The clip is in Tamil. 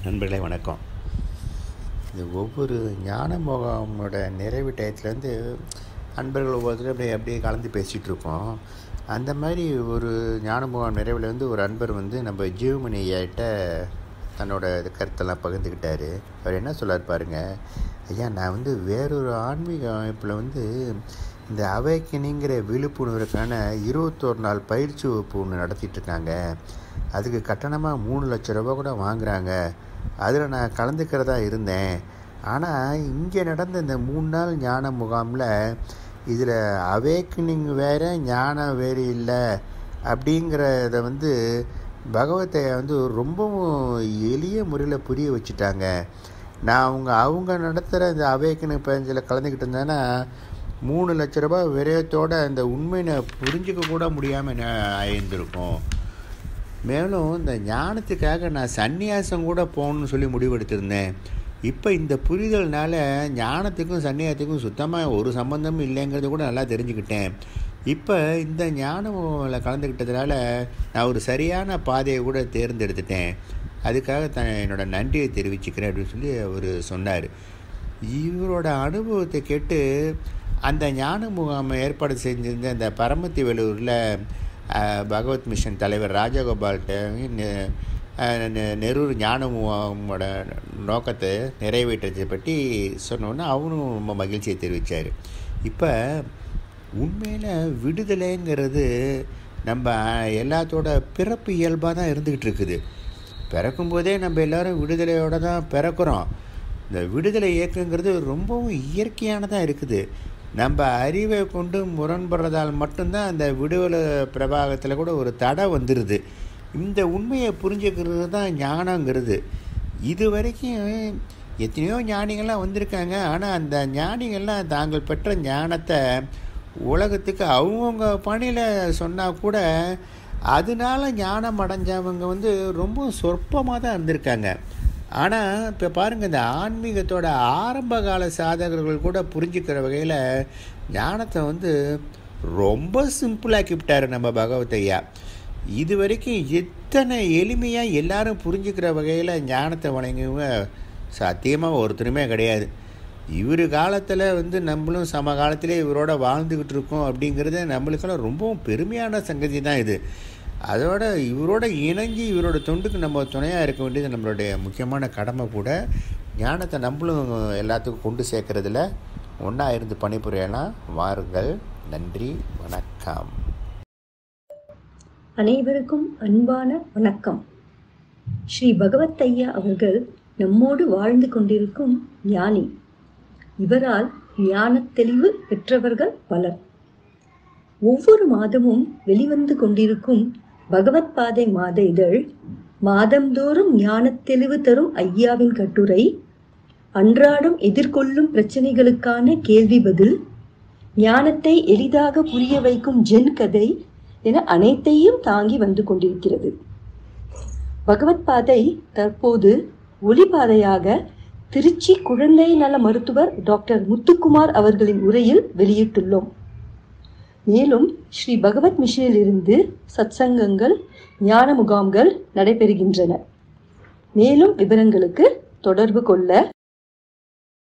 நண்பர்களே வணக்கம் இது ஒவ்வொரு ஞான முகாமோட நிறைவு டயத்துலேருந்து நண்பர்கள் ஒவ்வொருத்தரும் அப்படியே அப்படியே கலந்து பேசிகிட்டு இருக்கோம் அந்த மாதிரி ஒரு ஞான முகாம் நிறைவில் வந்து ஒரு அன்பர் வந்து நம்ம ஜீவமணி ஐயாட்ட தன்னோட கருத்தெல்லாம் பகிர்ந்துக்கிட்டாரு அவர் என்ன சொல்லார் பாருங்க ஐயா நான் வந்து வேறொரு ஆன்மீக அமைப்பில் வந்து இந்த அவைக்கனிங்கிற விழிப்புணர்வுக்கான இருபத்தோரு நாள் பயிற்சி வகுப்பு ஒன்று நடத்திட்டு இருக்காங்க அதுக்கு கட்டணமாக மூணு லட்ச ரூபா கூட வாங்குறாங்க அதில் நான் கலந்துக்கிறதா இருந்தேன் ஆனால் இங்கே நடந்த இந்த மூணு நாள் ஞான முகாமில் இதில் அவேக்கனிங் வேறு ஞானம் வேறு இல்லை அப்படிங்கிறத வந்து பகவத்தை வந்து ரொம்பவும் எளிய முறையில் புரிய வச்சுட்டாங்க நான் அவங்க அவங்க நடத்துகிற இந்த அவேக்கனிங் பேஞ்சில் கலந்துக்கிட்டு இருந்தேன்னா மூணு லட்ச ரூபாய் விரயத்தோட அந்த உண்மையை புரிஞ்சிக்க கூட முடியாமல் ஆயிருந்திருக்கும் மேலும் இந்த ஞானத்துக்காக நான் சந்நியாசம் கூட போகணும்னு சொல்லி முடிவெடுத்திருந்தேன் இப்போ இந்த புரிதல்னால ஞானத்துக்கும் சன்னியாசத்துக்கும் சுத்தமாக ஒரு சம்மந்தமும் இல்லைங்கிறத கூட நல்லா தெரிஞ்சுக்கிட்டேன் இப்போ இந்த ஞானமில் கலந்துக்கிட்டதுனால நான் ஒரு சரியான பாதையை கூட தேர்ந்தெடுத்துட்டேன் அதுக்காக த என்னோட நன்றியை தெரிவிச்சுக்கிறேன் அப்படின்னு சொல்லி அவர் சொன்னார் இவரோட அனுபவத்தை கேட்டு அந்த ஞான முகாமை ஏற்பாடு செஞ்சிருந்த இந்த பரமத்தி வேலூரில் பகவத் மிஷன் தலைவர் ராஜகோபால்கிட்ட நெரூர் ஞான முகாமோட நோக்கத்தை நிறைவேற்றதை பற்றி சொன்னோன்னே அவரும் ரொம்ப மகிழ்ச்சியை தெரிவித்தார் இப்போ உண்மையில் விடுதலைங்கிறது நம்ம எல்லாத்தோட பிறப்பு இயல்பாக தான் இருந்துக்கிட்டு இருக்குது பிறக்கும்போதே நம்ம எல்லோரும் விடுதலையோடு தான் பிறக்கிறோம் இந்த விடுதலை இயக்கங்கிறது ரொம்பவும் இயற்கையானதாக இருக்குது நம்ம அறிவை கொண்டு முரண்படுறதால் மட்டும்தான் அந்த விடுதலை பிரபாகத்தில் கூட ஒரு தடை வந்துடுது இந்த உண்மையை புரிஞ்சுக்கிறது தான் ஞானங்கிறது இது வரைக்கும் எத்தனையோ ஞானிகள்லாம் வந்திருக்காங்க ஆனால் அந்த ஞானிகள்லாம் தாங்கள் பெற்ற ஞானத்தை உலகத்துக்கு அவங்கவுங்க பணியில் சொன்னால் கூட அதனால ஞானம் அடைஞ்சவங்க வந்து ரொம்ப சொற்பமாக தான் இருந்திருக்காங்க ஆனால் இப்போ பாருங்கள் இந்த ஆன்மீகத்தோட ஆரம்ப கால சாதகர்கள் கூட புரிஞ்சுக்கிற வகையில் ஞானத்தை வந்து ரொம்ப சிம்பிளாக்கி விட்டார் நம்ம பகவத் ஐயா இது வரைக்கும் எத்தனை எளிமையாக எல்லாரும் புரிஞ்சுக்கிற வகையில் ஞானத்தை வழங்கியவங்க சத்தியமாக ஒருத்தருமே கிடையாது இவர் காலத்தில் வந்து நம்மளும் சம காலத்திலே இவரோட வாழ்ந்துக்கிட்டு இருக்கோம் அப்படிங்கிறது நம்மளுக்கெல்லாம் ரொம்பவும் பெருமையான சங்கதி தான் இது அதோட இவரோட இணங்கி இவரோட தொண்டுக்கு நம்ம துணையாக இருக்க வேண்டியது நம்மளுடைய முக்கியமான கடமை கூட ஞானத்தை நம்மளும் எல்லாத்துக்கும் கொண்டு சேர்க்கறதுல ஒன்றா இருந்து பணிபுரியலாம் வாருங்கள் நன்றி வணக்கம் அனைவருக்கும் அன்பான வணக்கம் ஸ்ரீ பகவத் ஐயா அவர்கள் நம்மோடு வாழ்ந்து கொண்டிருக்கும் ஞானி இவரால் ஞானத் தெளிவு பெற்றவர்கள் பலர் ஒவ்வொரு மாதமும் வெளிவந்து கொண்டிருக்கும் பகவத் பாதை மாத இதழ் மாதந்தோறும் ஞானத் தெளிவு தரும் ஐயாவின் கட்டுரை அன்றாடம் எதிர்கொள்ளும் பிரச்சனைகளுக்கான கேள்வி பதில் ஞானத்தை எளிதாக புரிய வைக்கும் ஜென் கதை என அனைத்தையும் தாங்கி வந்து கொண்டிருக்கிறது பகவத் பாதை தற்போது ஒளிபாதையாக திருச்சி குழந்தை நல மருத்துவர் டாக்டர் முத்துக்குமார் அவர்களின் உரையில் வெளியிட்டுள்ளோம் மேலும் ஸ்ரீ பகவத் மிஷனில் இருந்து சத்சங்கங்கள் ஞான முகாம்கள் நடைபெறுகின்றன மேலும் விவரங்களுக்கு தொடர்பு கொள்ள